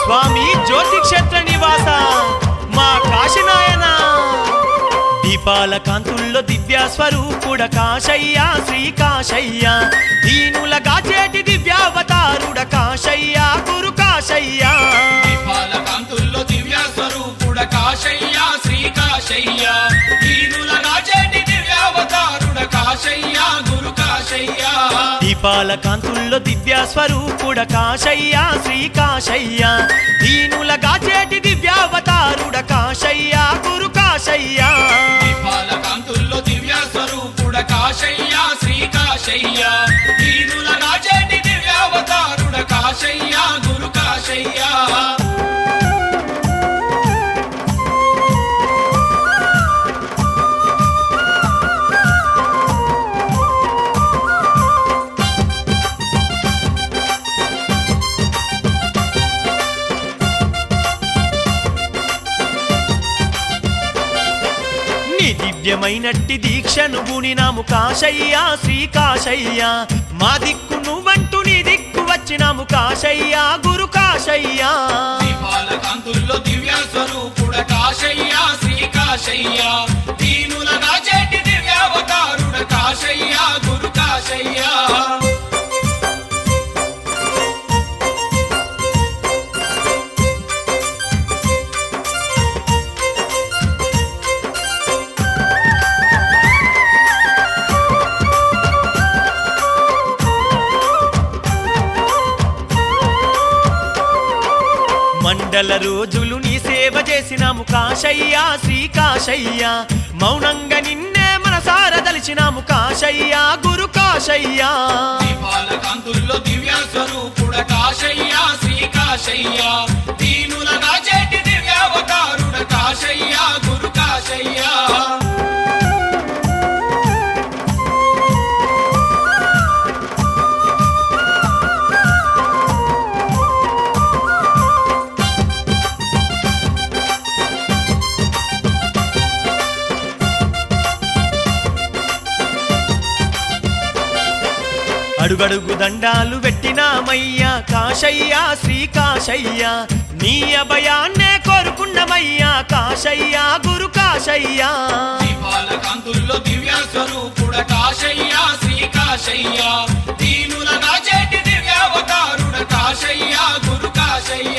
స్వామి జ్యోతి క్షేత్ర నివాస మా కాశీనాయన దీపాల కాంతుల్లో దివ్య స్వరూపుడ కాశయ్య శ్రీ కాశయ్య దీనుల గాచేటి దివ్యావతారుడ కాశయ్య గురు కాశయ్య దీపాల కాంతుల్లో దివ్య స్వరూపుడ కాశయ్య శ్రీ కాశయ్య దీనుల రాజేటి దివ్యావతారుడ కాశయ్య గురు కాశయ్య దీపాల కాంతుల్లో దివ్య స్వరూపుడ కాశయ్య శ్రీ కాశయ్య దీనుల గాచేటి దివ్యావతారుడ కాశయ్య గురు కాశయ్య దీపాల కాంతుల్లో దివ్య స్వరూపుడ కాశయ్య శ్రీ కాశయ్య దీనుల రాజేటి దివ్యావతారుడ కాశయ్య గురు కాశయ్య నీ దివ్యమైనట్టి దీక్షను బునినాము కాశయ్య శ్రీ కాశయ్య మా దిక్కు నువ్వంటూ నీ దిక్కు వచ్చినాము కాశయ్య గురు కాశయ్య దీపాల కాంతుల్లో దివ్య స్వరూపుడ కాశయ్య శ్రీ కాశయ్య దీనుల రాజేటి దివ్యావతారుడ కాశయ్య గురు కాశయ్య మండల రోజులు నీ సేవ చేసినాము కాశయ్య శ్రీ కాశయ్య మౌనంగా నిన్నే మనసార దలిచినాము కాశయ్య గురు కాశయ్య దీపాల కాంతుల్లో దివ్య స్వరూపుడ కాశయ్య శ్రీ కాశయ్య దీనుల రాజేటి దివ్యావతారుడ కాశయ్య గురు కాశయ్య అడుగడుగు దండాలు పెట్టినామయ్యా కాశయ్య శ్రీ కాశయ్య నీ అభయాన్నే కోరుకున్నమయ్యా కాశయ్య గురు కాశయ్య దీపాల కాంతుల్లో దివ్య స్వరూపుడ కాశయ్య శ్రీ కాశయ్య దీనుల రాజేటి దివ్యావతారుడ కాశయ్య గురు కాశయ్య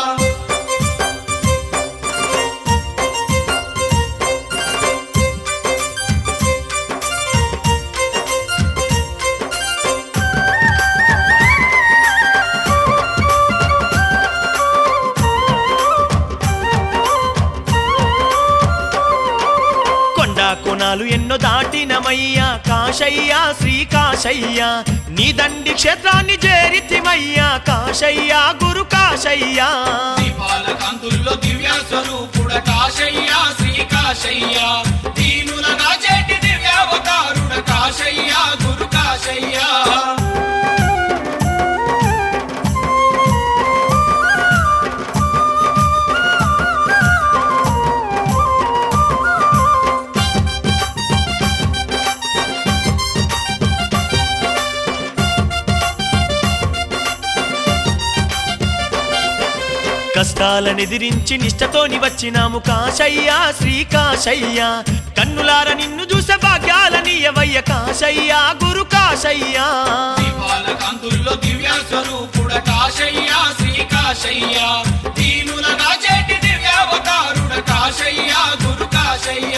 కొండా కొనాలు ఎన్నో దాటినమయ్యా కాశయ్య శ్రీ కాశయ్య నీ దండి క్షేత్రాన్ని చేరితిమయ్యా కాశయ్య గురు కాశయ్య దీపాల కాంతుల్లో దివ్య స్వరూపుడ కాశయ్య శ్రీ కాశయ్య దీనుల రాజేటి దివ్యావతారుడ కాశయ్య గురు కాశయ్య కష్టాలనెదిరించి నిష్టతోని వచ్చినాము కాశయ్య శ్రీ కాశయ్య కన్నులార నిన్ను చూసే భాగ్యాలనియవయ్య కాశయ్య గురు కాశయ్య దీపాల కాంతుల్లో దివ్య స్వరూపుడ కాశయ్య శ్రీ కాశయ్య దీనుల రాజేటి దివ్యావతారుడ కాశయ్య గురు కాశయ్య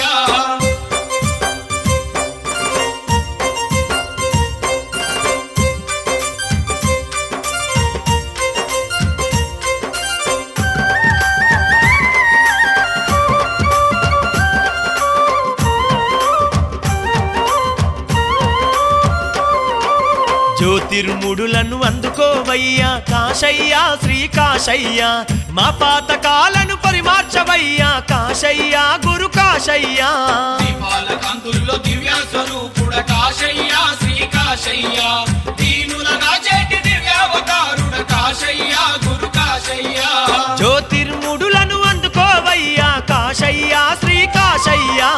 జ్యోతిర్ముడులను అందుకోవయ్యా కాశయ్య శ్రీ కాశయ్య మా పాతకాలను పరిమార్చవయ్యా కాశయ్య గురు కాశయ్య దీపాల కాంతుల్లో దివ్య స్వరూపుడ కాశయ్య శ్రీ కాశయ్య దీనుల రాజేటి దివ్యావతారుడ కాశయ్య గురు కాశయ్య జ్యోతిర్ముడులను అందుకోవయ్యా కాశయ్య శ్రీ కాశయ్య